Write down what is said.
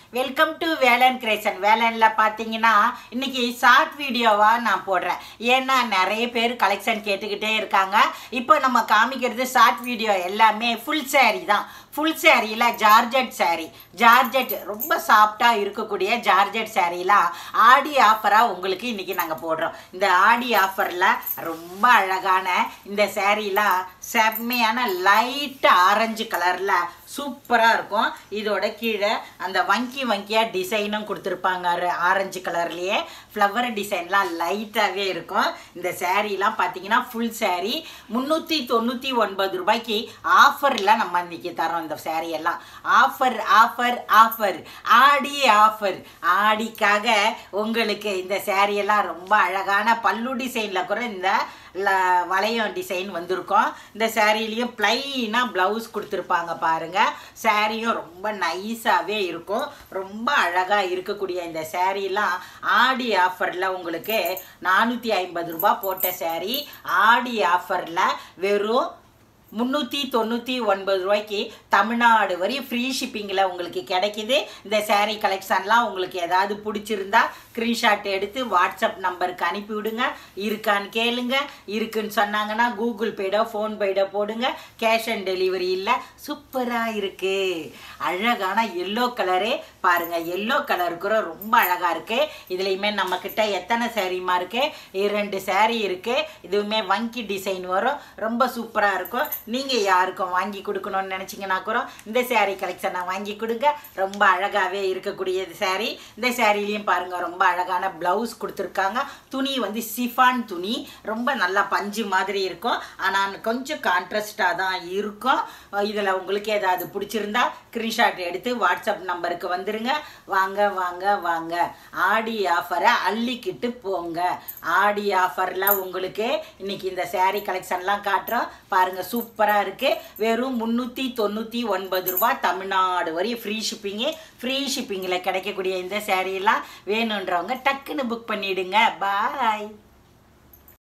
welcome to Velan கிரேசன் வேலனில் பார்த்தீங்கன்னா இன்னைக்கு ஷார்ட் வீடியோவாக நான் போடுறேன் ஏன்னா நிறைய பேர் கலெக்ஷன் கேட்டுக்கிட்டே இருக்காங்க இப்போ நம்ம காமிக்கிறது ஷார்ட் வீடியோ எல்லாமே ஃபுல் saree தான் ஃபுல் சேரீல ஜார்ஜெட் saree ஜார்ஜெட் ரொம்ப சாஃப்டாக இருக்கக்கூடிய ஜார்ஜெட் சாரீலாம் ஆடி ஆஃபராக உங்களுக்கு இன்னைக்கு நாங்கள் போடுறோம் இந்த ஆடி ஆஃபரில் ரொம்ப அழகான இந்த சாரீலாம் செம்மையான லைட் ஆரஞ்சு கலரில் சூப்பராக இருக்கும் இதோட கீழே அந்த வங்கி வங்கியாக டிசைனும் கொடுத்துருப்பாங்க ஆரஞ்சு கலர்லேயே ஃப்ளவர் டிசைன்லாம் லைட்டாகவே இருக்கும் இந்த சேரீலாம் பார்த்தீங்கன்னா ஃபுல் saree முந்நூற்றி தொண்ணூற்றி ஒன்பது ரூபாய்க்கு ஆஃபரில் நம்ம இன்னைக்கு தரோம் இந்த saree எல்லாம் offer offer offer Aadi offer ஆடிக்காக உங்களுக்கு இந்த saree எல்லாம் ரொம்ப அழகான பல்லு டிசைனில் கூட இந்த ல- வளையம் டிசைன் வந்திருக்கும் இந்த சேரீலையும் ப்ளைனாக ப்ளவுஸ் கொடுத்துருப்பாங்க பாருங்க சாரியும் ரொம்ப நைஸாகவே இருக்கும் ரொம்ப அழகாக இருக்கக்கூடிய இந்த சாரீலாம் ஆடி ஆஃபரில் உங்களுக்கு நானூற்றி ஐம்பது ரூபா போட்ட saree ஆடி ஆஃபரில் வெறும் முந்நூற்றி தொண்ணூற்றி ஒன்பது ரூபாய்க்கு தமிழ்நாடு வரை ஃப்ரீ ஷிப்பிங்கில் உங்களுக்கு கிடைக்குது இந்த saree கலெக்ஷன்லாம் உங்களுக்கு ஏதாவது பிடிச்சிருந்தா ஸ்க்ரீன்ஷாட் எடுத்து வாட்ஸ்அப் நம்பருக்கு அனுப்பி விடுங்க இருக்கான்னு கேளுங்க இருக்குன்னு சொன்னாங்கன்னா கூகுள் பேடோ ஃபோன்பேடோ போடுங்க கேஷ் ஆன் டெலிவரி இல்லை சூப்பராக இருக்குது அழகான எல்லோ கலரே பாருங்கள் எல்லோ கலர் கூட ரொம்ப அழகாக இருக்குது இதுலேயுமே நம்மக்கிட்ட எத்தனை சாரீமா இருக்குது இரண்டு saree இருக்குது இதுவுமே வங்கி டிசைன் வரும் ரொம்ப சூப்பராக இருக்கும் நீங்கள் யாருக்கும் வாங்கி கொடுக்கணும்னு நினச்சிங்கன்னா கூட இந்த saree கலெக்ஷனை வாங்கி கொடுங்க ரொம்ப அழகாகவே இருக்கக்கூடிய saree இந்த சாரீலையும் பாருங்கள் ரொம்ப அழகான ப்ளவுஸ் கொடுத்துருக்காங்க துணி வந்து சிஃபான் துணி ரொம்ப நல்லா பஞ்சு மாதிரி இருக்கும் ஆனால் கொஞ்சம் கான்ட்ராஸ்டாக தான் இருக்கும் இதில் உங்களுக்கு ஏதாவது பிடிச்சிருந்தா ஸ்க்ரீன்ஷாட் எடுத்து வாட்ஸ்அப் நம்பருக்கு வந்துருங்க வாங்க வாங்க வாங்க ஆடி ஆஃபரை அள்ளிக்கிட்டு போங்க ஆடி ஆஃபரில் உங்களுக்கு இன்னைக்கு இந்த saree கலெக்ஷன்லாம் காட்டுறோம் பாருங்க சூப்பராக இருக்கு வெறும் முந்நூற்றி தொண்ணூற்றி ஒன்பது ரூபா தமிழ்நாடு வரை ஃப்ரீ ஷிப்பிங்கு ஃப்ரீ ஷிப்பிங்கில் கிடைக்கக்கூடிய இந்த saree எல்லாம் வேணுன்றவங்க டக்குன்னு புக் பண்ணிடுங்க பாய்